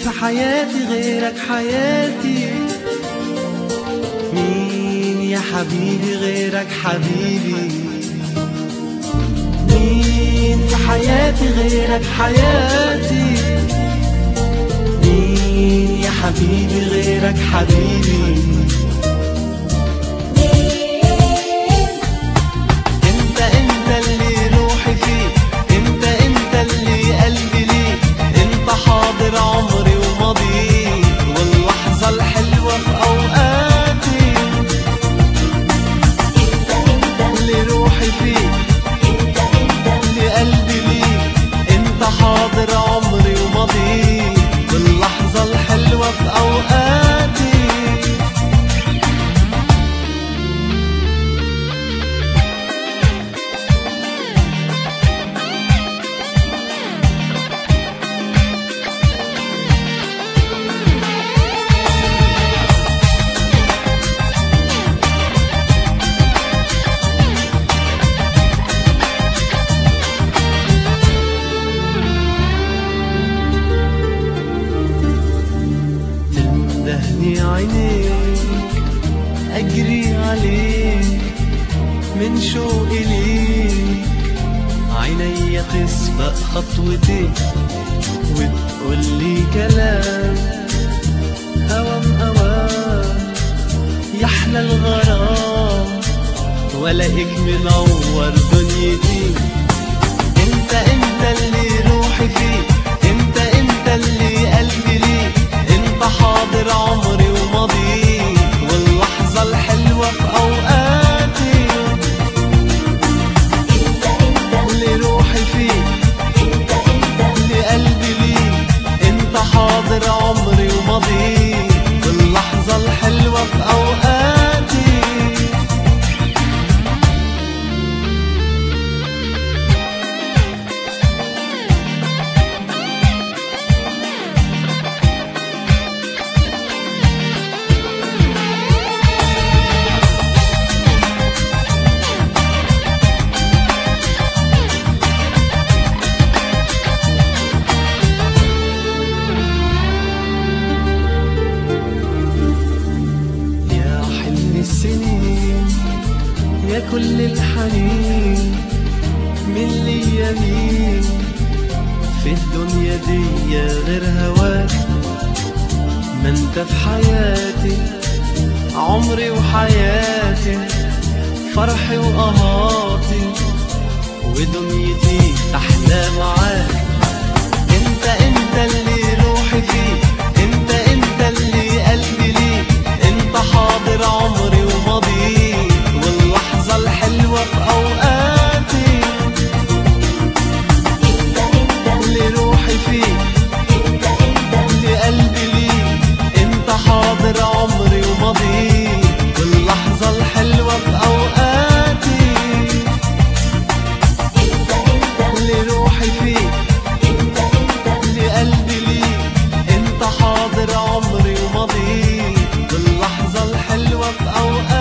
في حياتي غيرك حياتي مين يا حبيبي غيرك حبيبي مين في حياتي غيرك حياتي مين يا حبيبي غيرك حبيبي انت انت اللي روحي فيه انت انت اللي قلبي ليه انت حاضر عمري وماضي واللحظة الحلوة في اوقاتي اللي روحي فيه اللي قلبي ليه انت حاضر عمري وماضي باللحظة الحلوة في اوقاتي تندهني عينيك أجري عليك من شوقي ليك عيني تسبق خطوتي وتقول لي كلام هوام أوام يحلى الغرام ولاقيك منور دنيتي انت انت اللي روحي فيه انت انت اللي قلبي ليه انت حاضر عمري وماضي واللحظة الحلوة في اوقاتي اللي روحي فيه اللي قلبي ليه انت حاضر عمري وماضي واللحظة الحلوة في اوقاتي يا حلم السنين يا كل الحنين من لي يمين في الدنيا دي غير هواك ما انت في حياتي عمري وحياتي فرحي وقهاتي ودنيتي احلى معاك انت انت اللي روحي فيه انت انت اللي قلبي ليه انت حاضر عمري وماضي واللحظة الحلوة في اوقاتي اللي روحي فيه اللي قلبي ليه انت حاضر عمري وماضي واللحظة الحلوة في اوقاتي اللي روحي فيه اللي قلبي ليه انت حاضر عمري وماضي باللحظة الحلوة في اوقاتي